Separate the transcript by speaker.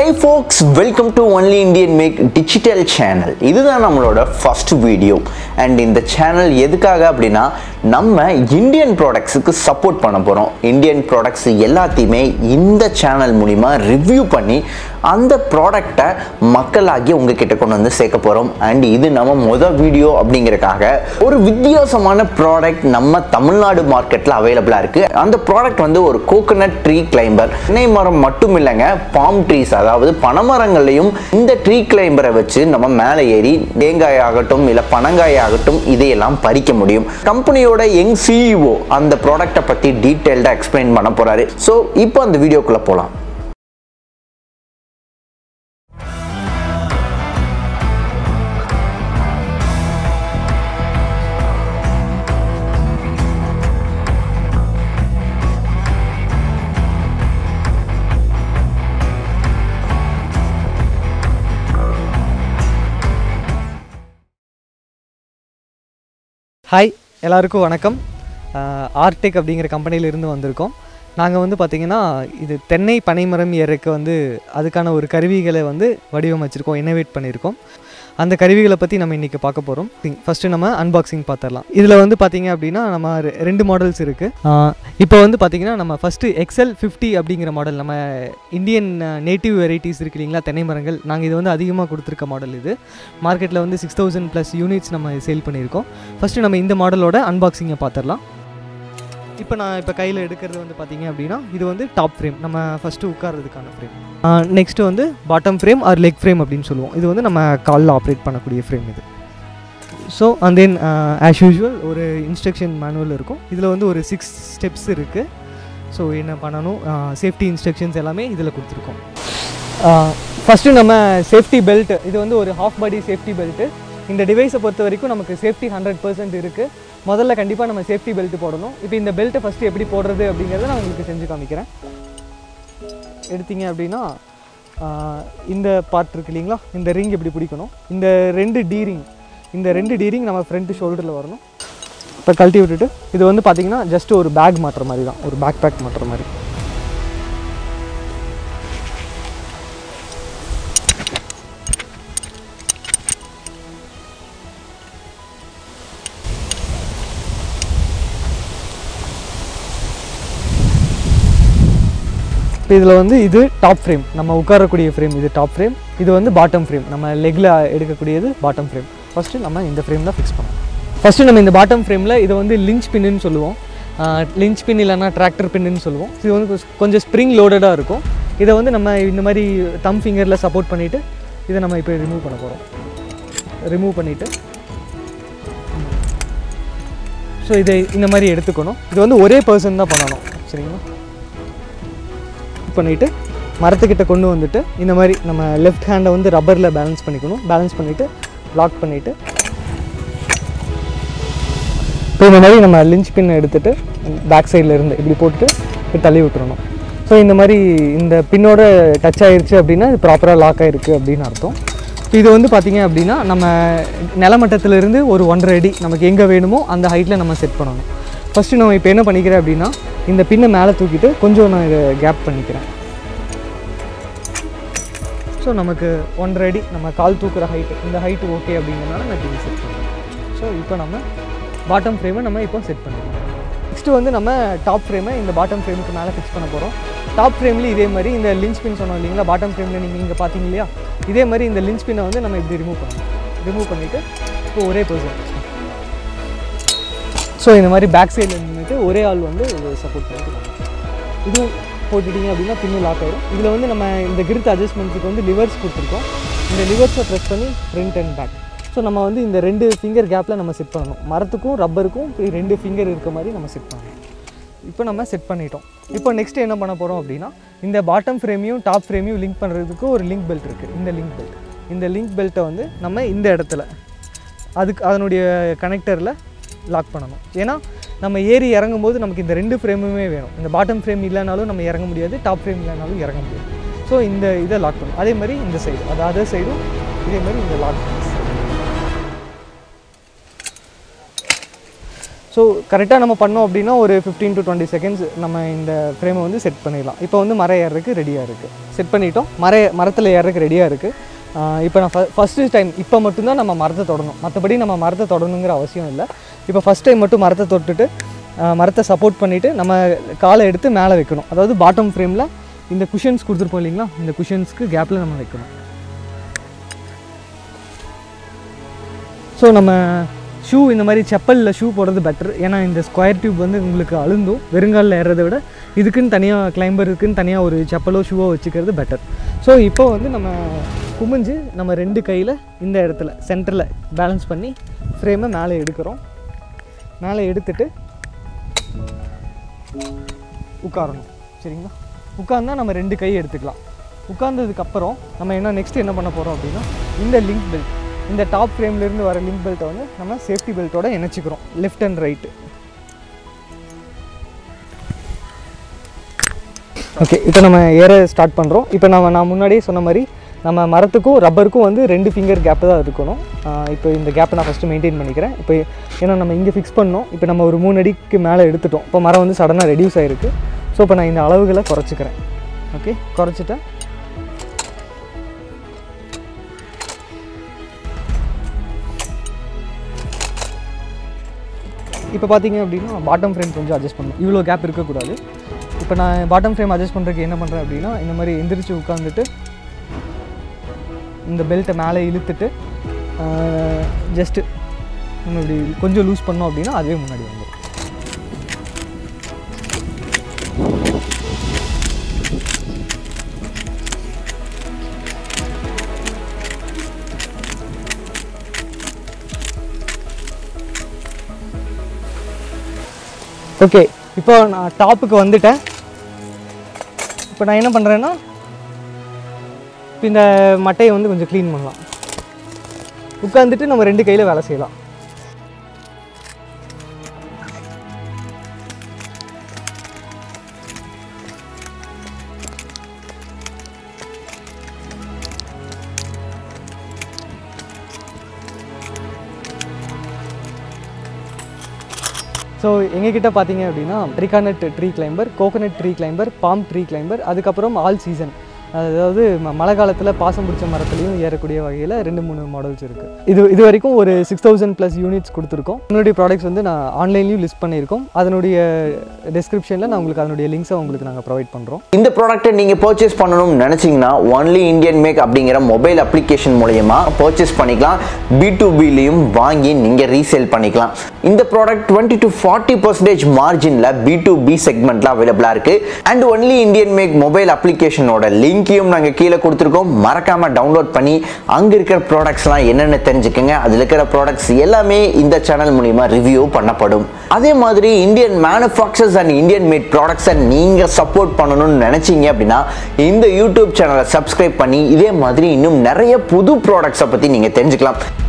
Speaker 1: high folks welcome to only Indian make digital channel இதுதான் நம்மளோட first video and இந்த channel எதுக்காக அப்படின்னா நம்ம இந்தியன் ப்ராடக்ட்ஸுக்கு சப்போர்ட் பண்ண போகிறோம் இந்தியன் ப்ராடக்ட்ஸ் எல்லாத்தையுமே இந்த சேனல் மூலிமா ரிவ்யூ பண்ணி அந்த ப்ராடக்டை மக்களாகி உங்ககிட்ட கொண்டு வந்து சேர்க்க போகிறோம் அண்ட் இது நம்ம மொதல் வீடியோ அப்படிங்கறக்காக ஒரு வித்தியாசமான ப்ராடக்ட் நம்ம தமிழ்நாடு மார்க்கெட்டில் அவைலபிளாக இருக்குது அந்த ப்ராடக்ட் வந்து ஒரு கோகனட் ட்ரீ கிளைம்பர் தென்னை மரம் மட்டும் இல்லைங்க பாம் ட்ரீஸ் அதாவது பனைமரங்களையும் இந்த ட்ரீ கிளைம்பரை வச்சு நம்ம மேலே ஏறி தேங்காய் ஆகட்டும் இல்லை பனங்காய் ஆகட்டும் இதையெல்லாம் பறிக்க முடியும் கம்பெனியோட யங் சிஇஓ அந்த ப்ராடக்ட்டை பற்றி டீட்டெயில்டாக எக்ஸ்பிளைன் பண்ண போகிறாரு ஸோ இப்போ அந்த வீடியோக்குள்ளே போகலாம்
Speaker 2: ஹாய் எல்லாருக்கும் வணக்கம் ஆர்டெக் அப்படிங்கிற கம்பெனியிலேருந்து வந்திருக்கோம் நாங்கள் வந்து பார்த்திங்கன்னா இது தென்னை பனைமரம் ஏறக்கு வந்து அதுக்கான ஒரு கருவிகளை வந்து வடிவமைச்சிருக்கோம் இன்னோவேட் பண்ணியிருக்கோம் அந்த கருவிகளை பற்றி நம்ம இன்றைக்கி பார்க்க போகிறோம் ஃபஸ்ட்டு நம்ம அன்பாக்சிங் பார்த்துடலாம் இதில் வந்து பார்த்திங்க அப்படின்னா நம்ம ரெ- ரெண்டு மாடல்ஸ் இருக்குது இப்போ வந்து பார்த்திங்கன்னா நம்ம ஃபஸ்ட்டு எக்ஸல் ஃபிஃப்டி அப்படிங்கிற மாடல் நம்ம இந்தியன் நேட்டிவ் வெரைட்டிஸ் இருக்கு இல்லைங்களா தென்னை மரங்கள் நாங்கள் இது வந்து அதிகமாக கொடுத்துருக்க மாடல் இது மார்க்கெட்டில் வந்து சிக்ஸ் தௌசண்ட் ப்ளஸ் யூனிட்ஸ் நம்ம சேல் பண்ணியிருக்கோம் ஃபஸ்ட்டு நம்ம இந்த மாடலோட அன்பாக்சிங்கை பார்த்துடலாம் இப்போ நான் இப்போ கையில் எடுக்கிறது வந்து பார்த்தீங்க அப்படின்னா இது வந்து டாப் ஃப்ரேம் நம்ம ஃபஸ்ட்டு உட்கார்றதுக்கான ஃப்ரேம் நெக்ஸ்ட்டு வந்து bottom frame or leg frame அப்படின்னு சொல்லுவோம் இது வந்து நம்ம காலில் ஆப்ரேட் பண்ணக்கூடிய ஃப்ரேம் இது so and then as usual ஒரு இன்ஸ்ட்ரக்ஷன் மேனுவல் இருக்கும் இதில் வந்து ஒரு சிக்ஸ் ஸ்டெப்ஸ் இருக்குது ஸோ என்ன பண்ணணும் சேஃப்டி இன்ஸ்ட்ரக்ஷன்ஸ் எல்லாமே இதில் கொடுத்துருக்கோம் ஃபஸ்ட்டு நம்ம சேஃப்டி பெல்ட் இது வந்து ஒரு ஹாஃப் பாடி சேஃப்டி பெல்ட்டு இந்த டிவைஸை பொறுத்த வரைக்கும் நமக்கு சேஃப்டி ஹண்ட்ரட் பர்சன்ட் இருக்குது முதல்ல கண்டிப்பாக நம்ம சேஃப்டி பெல்ட் போடணும் இப்போ இந்த பெல்ட்டை ஃபஸ்ட்டு எப்படி போடுறது அப்படிங்கிறத நான் உங்களுக்கு செஞ்சு காமிக்கிறேன் எடுத்தீங்க அப்படின்னா ஆஹ், இந்த பார்ட் இருக்கு இல்லைங்களா இந்த ரிங் இப்படி பிடிக்கணும் இந்த ரெண்டு டீரிங் இந்த ரெண்டு டீரிங் நம்ம ஃப்ரண்ட் ஷோல்டரில் வரணும் இப்போ கழட்டி விட்டுட்டு இது வந்து பார்த்தீங்கன்னா ஜஸ்ட் ஒரு பேக் மாட்டுற மாதிரி தான் ஒரு பேக் பேக் மாட்டுற மாதிரி இப்போ இதில் வந்து இது டாப் ஃப்ரேம் நம்ம உட்காரக்கூடிய ஃப்ரேம் இது டாப் ஃப்ரேம் இது வந்து பாட்டம் ஃப்ரேம் நம்ம லெக்கில் எடுக்கக்கூடியது பாட்டம் ஃப்ரேம் ஃபஸ்ட்டு நம்ம இந்த ஃப்ரேம் தான் ஃபிக்ஸ் பண்ணணும் ஃபஸ்ட்டு நம்ம இந்த பாட்டம் ஃப்ரேமில் இதை வந்து லிஞ்ச் பின்னு சொல்லுவோம் லிஞ்ச் பின் இல்லைன்னா டிராக்டர் பின்னு சொல்லுவோம் இது வந்து கொஞ்சம் கொஞ்சம் ஸ்ப்ரிங் லோடடாக இருக்கும் இதை வந்து நம்ம இந்த மாதிரி தம் ஃபிங்கரில் சப்போர்ட் பண்ணிவிட்டு இதை நம்ம இப்போ ரிமூவ் பண்ண போகிறோம் ரிமூவ் பண்ணிவிட்டு ஸோ இதை இந்த மாதிரி எடுத்துக்கணும் இது வந்து ஒரே பர்சன் தான் பண்ணணும் சரிங்களா பண்ணிவிட்டு மரத்துக்கிட்ட கொண்டு வந்துட்டு இந்த மாதிரி நம்ம லெஃப்ட் ஹேண்டை வந்து ரப்பரில் பேலன்ஸ் பண்ணிக்கணும் பேலன்ஸ் பண்ணிவிட்டு லாக் பண்ணிவிட்டு இப்போ இந்த மாதிரி நம்ம லிஞ்ச் பின்னை எடுத்துட்டு பேக் சைடில் இருந்து இப்படி போட்டுட்டு இப்படி தள்ளி விட்டுறணும் ஸோ இந்த மாதிரி இந்த பின்னோட டச் ஆயிருச்சு அப்படின்னா இது ப்ராப்பராக லாக் ஆயிருக்கு அப்படின்னு அர்த்தம் இப்போ இது வந்து பார்த்தீங்க அப்படின்னா நம்ம நிலமட்டத்திலிருந்து ஒரு ஒன்றரை அடி நமக்கு எங்கே வேணுமோ அந்த ஹைட்டில் நம்ம செட் பண்ணணும் ஃபஸ்ட்டு நம்ம இப்போ என்ன பண்ணிக்கிறேன் அப்படின்னா இந்த பின்னை மேலே தூக்கிட்டு கொஞ்சம் நான் இதை கேப் பண்ணிக்கிறேன் ஸோ நமக்கு ஒன்றரை அடி நம்ம கால் தூக்குற ஹைட்டு இந்த ஹைட்டு ஓகே அப்படிங்கிறனால நான் இப்படி செட் பண்ணுறேன் ஸோ இப்போ நம்ம பாட்டம் ஃப்ரேமை நம்ம இப்போ செட் பண்ணிக்கலாம் நெக்ஸ்ட்டு வந்து நம்ம டாப் ஃப்ரேமை இந்த பாட்டம் ஃப்ரேமுக்கு மேலே ஃபிக்ஸ் பண்ண போகிறோம் டாப் ஃப்ரேம்லேயும் இதே மாதிரி இந்த லிஞ்ச் பின் சொன்னோம் இல்லைங்களா பாட்டம் ஃப்ரேமில் நீங்கள் இங்கே பார்த்தீங்க இல்லையா இதே மாதிரி இந்த லிஞ்ச் பின்னை வந்து நம்ம இப்படி ரிமூவ் பண்ணணும் ரிமூவ் பண்ணிவிட்டு இப்போ ஒரே பர்சன் ஸோ இந்த மாதிரி பேக் சைடில் நின்றுட்டு ஒரே ஆள் வந்து சப்போர்ட் பண்ணிட்டு இதுவும் போட்டுட்டீங்க அப்படின்னா பின்னு லாக் ஆயிடும் இதில் வந்து நம்ம இந்த கிரித் அட்ஜஸ்ட்மெண்ட்ஸுக்கு வந்து லிவர்ஸ் கொடுத்துருக்கோம் இந்த லிவர்ஸை ப்ரெஸ் பண்ணி ஃப்ரண்ட் அண்ட் பேக் ஸோ நம்ம வந்து இந்த ரெண்டு ஃபிங்கர் கேப்பில் நம்ம செட் பண்ணணும் மரத்துக்கும் ரப்பருக்கும் இப்படி ரெண்டு ஃபிங்கர் இருக்க மாதிரி நம்ம செட் பண்ணணும் இப்போ நம்ம செட் பண்ணிட்டோம் இப்போ நெக்ஸ்ட் என்ன பண்ண போகிறோம் அப்படின்னா இந்த பாட்டம் ஃப்ரேமையும் டாப் ஃப்ரேமையும் லிங்க் பண்ணுறதுக்கு ஒரு லிங்க் பெல்ட் இருக்குது இந்த லிங்க் பெல்ட் இந்த லிங்க் பெல்ட்டை வந்து நம்ம இந்த இடத்துல அதுக்கு அதனுடைய கனெக்டரில் லாக் பண்ணணும் ஏன்னா நம்ம ஏறி இறங்கும் போது நமக்கு இந்த ரெண்டு ஃப்ரேமுமே வேணும் இந்த பாட்டம் ஃப்ரேம் இல்லைனாலும் நம்ம இறங்க முடியாது டாப் ஃப்ரேம் இல்லைனாலும் இறங்க முடியாது ஸோ இந்த இதை லாக் பண்ணணும் அதே மாதிரி இந்த சைடு அது அதர் சைடும் இதே மாதிரி இந்த லாக் ஸோ கரெக்டாக நம்ம பண்ணோம் அப்படின்னா ஒரு ஃபிஃப்டீன் டு டுவெண்ட்டி செகண்ட்ஸ் நம்ம இந்த ஃப்ரேமை வந்து செட் பண்ணிடலாம் இப்போ வந்து மரம் ஏறுறதுக்கு ரெடியாக இருக்குது செட் பண்ணிட்டோம் மர மரத்தில் ஏறதுக்கு ரெடியாக இருக்குது இப்போ நான் ஃபஸ்ட்டு டைம் இப்போ மட்டும்தான் நம்ம மரத்தை தொடணும் மற்றபடி நம்ம மரத்தை தொடணுங்கிற அவசியம் இல்லை இப்போ ஃபஸ்ட் டைம் மட்டும் மரத்தை தொட்டுட்டு ஆஹ் மரத்தை சப்போர்ட் பண்ணிவிட்டு நம்ம காலை எடுத்து மேலே வைக்கணும் அதாவது பாட்டம் ஃப்ரேமில் இந்த குஷன்ஸ் கொடுத்துருப்போம் இல்லைங்களா இந்த குஷன்ஸ்க்கு கேப்பில் நம்ம வைக்கணும் ஸோ நம்ம ஷூ இந்த மாதிரி செப்பலில் ஷூ போடுறது பெட்டர் ஏன்னா இந்த ஸ்கொயர் டியூப் வந்து உங்களுக்கு அழுந்தும் வெறுங்காலில் ஏறதை விட இதுக்குன்னு தனியாக கிளைம்பருக்குன்னு தனியாக ஒரு செப்பலோ ஷூவோ வச்சுக்கிறது பெட்டர் ஸோ இப்போ வந்து நம்ம குமிஞ்சு நம்ம ரெண்டு கையில் இந்த இடத்துல சென்டரில் பேலன்ஸ் பண்ணி ஃப்ரேமை மேலே எடுக்கிறோம் மேலே எடுத்துட்டு உட்காரணும் சரிங்களா உட்கார்ந்தா நம்ம ரெண்டு கை எடுத்துக்கலாம் உட்கார்ந்ததுக்கப்புறம் நம்ம என்ன நெக்ஸ்ட் என்ன பண்ண போகிறோம் அப்படின்னா இந்த லிங்க் பெல்ட் இந்த டாப் ஃப்ரேம்லேருந்து வர லிங்க் பெல்ட்டை வந்து நம்ம சேஃப்டி பெல்ட்டோட இணைச்சிக்கிறோம் லெஃப்ட் அண்ட் ரைட்டு ஓகே இப்போ நம்ம ஏற ஸ்டார்ட் பண்ணுறோம் இப்போ நம்ம நான் முன்னாடியே சொன்ன மாதிரி நம்ம மரத்துக்கும் ரப்பருக்கும் வந்து ரெண்டு ஃபிங்கர் கேப்பு தான் இருக்கணும் ஆஹ் இப்போ இந்த கேப்பை நான் ஃபஸ்ட்டு மெயின்டைன் பண்ணிக்கிறேன் இப்போ ஏன்னா நம்ம இங்கே ஃபிக்ஸ் பண்ணோம் இப்போ நம்ம ஒரு மூணு அடிக்கு மேலே எடுத்துட்டோம் இப்போ மரம் வந்து சடனாக ரெடியூஸ் ஆகிருக்கு ஸோ இப்போ நான் இந்த அளவுகளை குறைச்சிக்கிறேன் ஓகே குறைச்சிட்டேன் இப்போ பார்த்தீங்க அப்படின்னா பாட்டம் ஃப்ரேம் கொஞ்சம் அட்ஜஸ்ட் பண்ணணும் இவ்வளோ கேப் இருக்கக்கூடாது இப்போ நான் பாட்டம் ஃப்ரேம் அட்ஜஸ்ட் பண்ணுறதுக்கு என்ன பண்ணுறேன் அப்படின்னா இந்த மாதிரி எந்திரிச்சு உட்காந்துட்டு இந்த பெல்ட்டை மேலே இழுத்துட்டு ஜஸ்ட்டு நம்ம இப்படி கொஞ்சம் லூஸ் பண்ணோம் அப்படின்னா அதுவே முன்னாடி வந்துடும் ஓகே இப்போ நான் டாப்புக்கு வந்துட்டேன் இப்போ நான் என்ன பண்ணுறேன்னா இப்போ இந்த மட்டையை வந்து கொஞ்சம் க்ளீன் பண்ணலாம் உட்காந்துட்டு நம்ம ரெண்டு கையில் வேலை செய்யலாம் ஸோ எங்ககிட்ட பார்த்தீங்க அப்படின்னா ட்ரிகானட் tree climber coconut tree climber palm tree climber அதுக்கப்புறம் ஆல் சீசன் அதாவது ம- மழை காலத்தில் பாசம் பிடிச்ச மரத்துலையும் ஏறக்கூடிய வகையில் ரெண்டு மூணு மாடல்ஸ் இருக்குது இது இது வரைக்கும் ஒரு சிக்ஸ் தௌசண்ட் ப்ளஸ் யூனிட்ஸ் கொடுத்துருக்கோம் என்னுடைய ப்ராடக்ட்ஸ் வந்து நான் ஆன்லைன்லேயும் லிஸ்ட் பண்ணியிருக்கோம் அதனுடைய டிஸ்கிரிப்ஷனில் நான் உங்களுக்கு அதனுடைய லிங்க்ஸை உங்களுக்கு நாங்கள் ப்ரொவைட் பண்ணுறோம்
Speaker 1: இந்த ப்ராடக்ட்டை நீங்கள் பர்ச்சேஸ் பண்ணணும்னு நினச்சிங்கன்னா ஒன்லி இந்தியன் மேக் அப்படிங்கிற மொபைல் அப்ளிகேஷன் மூலயமா பர்ச்சேஸ் பண்ணிக்கலாம் பி டு பிலையும் வாங்கி நீங்கள் ரீசேல் பண்ணிக்கலாம் இந்த product twenty to forty percentage மார்ஜினில் பி டு பி செக்மெண்ட்டில் அவைலபிளாக இருக்குது and only Indian make mobile அப்ளிகேஷனோட லிங்க்கையும் நாங்கள் கீழே கொடுத்துருக்கோம் மறக்காமல் டவுன்லோட் பண்ணி அங்கே இருக்கிற ப்ராடக்ட்ஸ்லாம் என்னென்ன தெரிஞ்சுக்கங்க அதில் இருக்கிற ப்ராடக்ட்ஸ் எல்லாமே இந்த சேனல் மூலிமா ரிவ்யூ பண்ணப்படும் அதே மாதிரி Indian manufacturers and Indian made ப்ராடக்ட்ஸை நீங்கள் சப்போர்ட் பண்ணணும்னு நினச்சிங்க அப்படின்னா இந்த யூடியூப் சேனலை சப்ஸ்கிரைப் பண்ணி இதே மாதிரி இன்னும் நிறைய புது ப்ராடக்ட்ஸை பற்றி நீங்கள் தெரிஞ்சுக்கலாம்